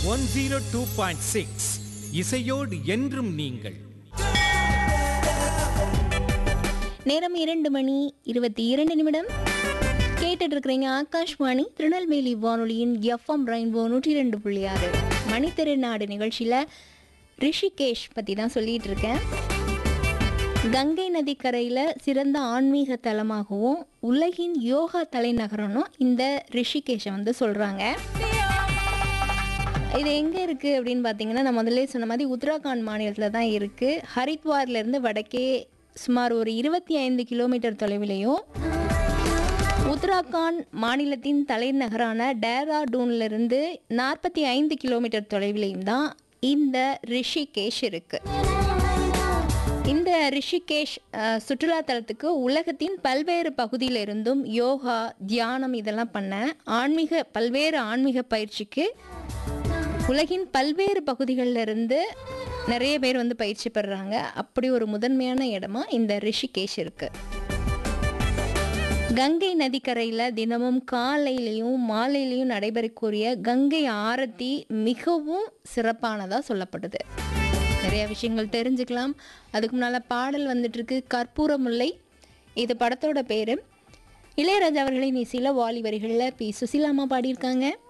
one zero two point six இசையோடு என்றும் நீங்கள் நேரம் இரண்டு மணி இருபத்தி இரண்டு நிமிடம் கேட்டுட்டு இருக்கிறீங்க ஆகாஷ்வாணி திருநெல்வேலி வானொலியின் எஃப்எம் ரெயின்போ நூற்றி ரெண்டு புள்ளி ஆறு மணித்திருநாடு நிகழ்ச்சியில் ரிஷிகேஷ் பற்றி தான் சொல்லிட்டு இருக்கேன் கங்கை நதிக்கரையில் சிறந்த ஆன்மீக தலமாகவும் உலகின் யோகா தலைநகரம்னும் இந்த ரிஷிகேஷை வந்து சொல்கிறாங்க இது எங்கே இருக்குது அப்படின்னு பார்த்தீங்கன்னா நான் முதல்ல சொன்ன மாதிரி உத்தராகண்ட் மாநிலத்தில் தான் இருக்குது ஹரித்வார்லேருந்து வடக்கே சுமார் ஒரு இருபத்தி ஐந்து கிலோமீட்டர் தொலைவிலையும் உத்தராகண்ட் மாநிலத்தின் தலைநகரான டேராடூன்லேருந்து நாற்பத்தி ஐந்து கிலோமீட்டர் தொலைவிலையும் தான் இந்த ரிஷிகேஷ் இருக்குது இந்த ரிஷிகேஷ் அஹ், சுற்றுலா தலத்துக்கு உலகத்தின் பல்வேறு பகுதியிலிருந்தும் யோகா தியானம் இதெல்லாம் பண்ண ஆன்மீக பல்வேறு ஆன்மீக பயிற்சிக்கு உலகின் பல்வேறு பகுதிகளில் இருந்து நிறைய பேர் வந்து பயிற்சி பெறுறாங்க அப்படி ஒரு முதன்மையான இடமா இந்த ரிஷிகேஷ் இருக்கு கங்கை நதிக்கரையில் தினமும் காலையிலையும் மாலையிலையும் நடைபெறக்கூடிய கங்கை ஆரத்தி மிகவும் சிறப்பானதாக சொல்லப்படுது நிறைய விஷயங்கள் தெரிஞ்சுக்கலாம் அதுக்கு முன்னால் பாடல் வந்துட்டு இருக்கு கற்பூர முல்லை இது படத்தோட பேர் இளையராஜா அவர்களின் இசையில் வாலி வரிகளில் பி சுசிலாமா பாடியிருக்காங்க